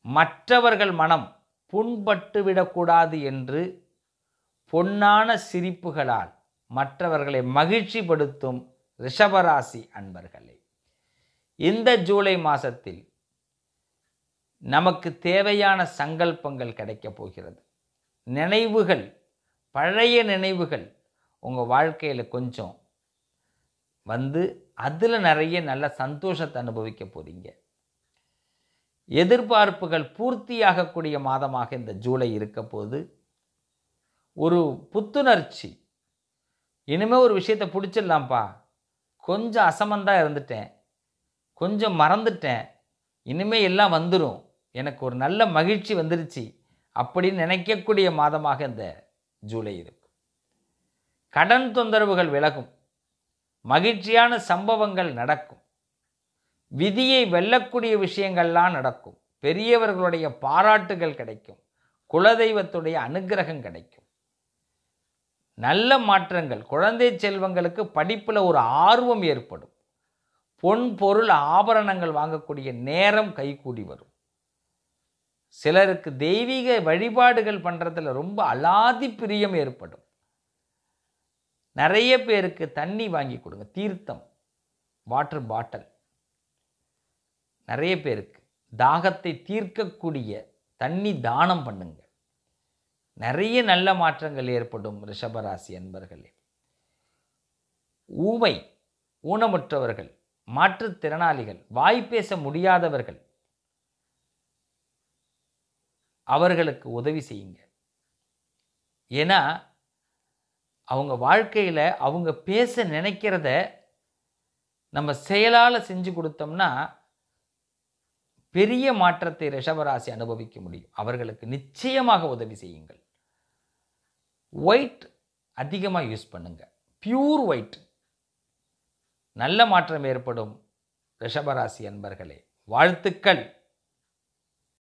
மற்றவர்கள் மனம் புண்பட்டுவிடக்கூடாது என்று பொன்னான சிரிப்புகளால் மற்றவர்களை மகிழ்ச்சிப்படுத்தும் ரிஷபராசி அன்பர்களே இந்த ஜூலை மாதத்தில் நமக்கு தேவையான சங்கல்பங்கள் கிடைக்கப் போகிறது நினைவுகள் பழைய நினைவுகள் உங்கள் வாழ்க்கையில் கொஞ்சம் வந்து அதில் நிறைய நல்ல சந்தோஷத்தை அனுபவிக்க போகிறீங்க எதிர்பார்ப்புகள் பூர்த்தியாகக்கூடிய மாதமாக இந்த ஜூலை இருக்க போது ஒரு புத்துணர்ச்சி இனிமேல் ஒரு விஷயத்தை பிடிச்சிடலாம்ப்பா கொஞ்சம் அசமந்தாக இருந்துட்டேன் கொஞ்சம் மறந்துட்டேன் இனிமேல் எல்லாம் வந்துடும் எனக்கு ஒரு நல்ல மகிழ்ச்சி வந்துருச்சு அப்படின்னு நினைக்கக்கூடிய மாதமாக இந்த ஜூலை இருக்கும் கடன் தொந்தரவுகள் விலகும் மகிழ்ச்சியான சம்பவங்கள் நடக்கும் விதியை வெல்லக்கூடிய விஷயங்கள்லாம் நடக்கும் பெரியவர்களுடைய பாராட்டுகள் கிடைக்கும் குலதெய்வத்துடைய அனுக்கிரகம் கிடைக்கும் நல்ல மாற்றங்கள் குழந்தை செல்வங்களுக்கு படிப்பில் ஒரு ஆர்வம் ஏற்படும் பொன் பொருள் ஆபரணங்கள் வாங்கக்கூடிய நேரம் கைகூடி வரும் சிலருக்கு தெய்வீக வழிபாடுகள் பண்ணுறதுல ரொம்ப அலாதி பிரியம் ஏற்படும் நிறைய பேருக்கு தண்ணி வாங்கி கொடுங்க தீர்த்தம் வாட்டர் பாட்டில் நிறைய பேருக்கு தாகத்தை தீர்க்கக்கூடிய தண்ணி தானம் பண்ணுங்க நிறைய நல்ல மாற்றங்கள் ஏற்படும் ரிஷபராசி அன்பர்களே ஊமை ஊனமுற்றவர்கள் மாற்றுத்திறனாளிகள் வாய் பேச முடியாதவர்கள் அவர்களுக்கு உதவி செய்யுங்க ஏன்னா அவங்க வாழ்க்கையில் அவங்க பேச நினைக்கிறத நம்ம செயலால் செஞ்சு கொடுத்தோம்னா பெரிய மாற்றத்தை ரிஷபராசி அனுபவிக்க முடியும் அவர்களுக்கு நிச்சயமாக உதவி செய்யுங்கள் ஒயிட் அதிகமாக யூஸ் பண்ணுங்க பியூர் ஒயிட் நல்ல மாற்றம் ஏற்படும் ரிஷபராசி அன்பர்களே வாழ்த்துக்கள்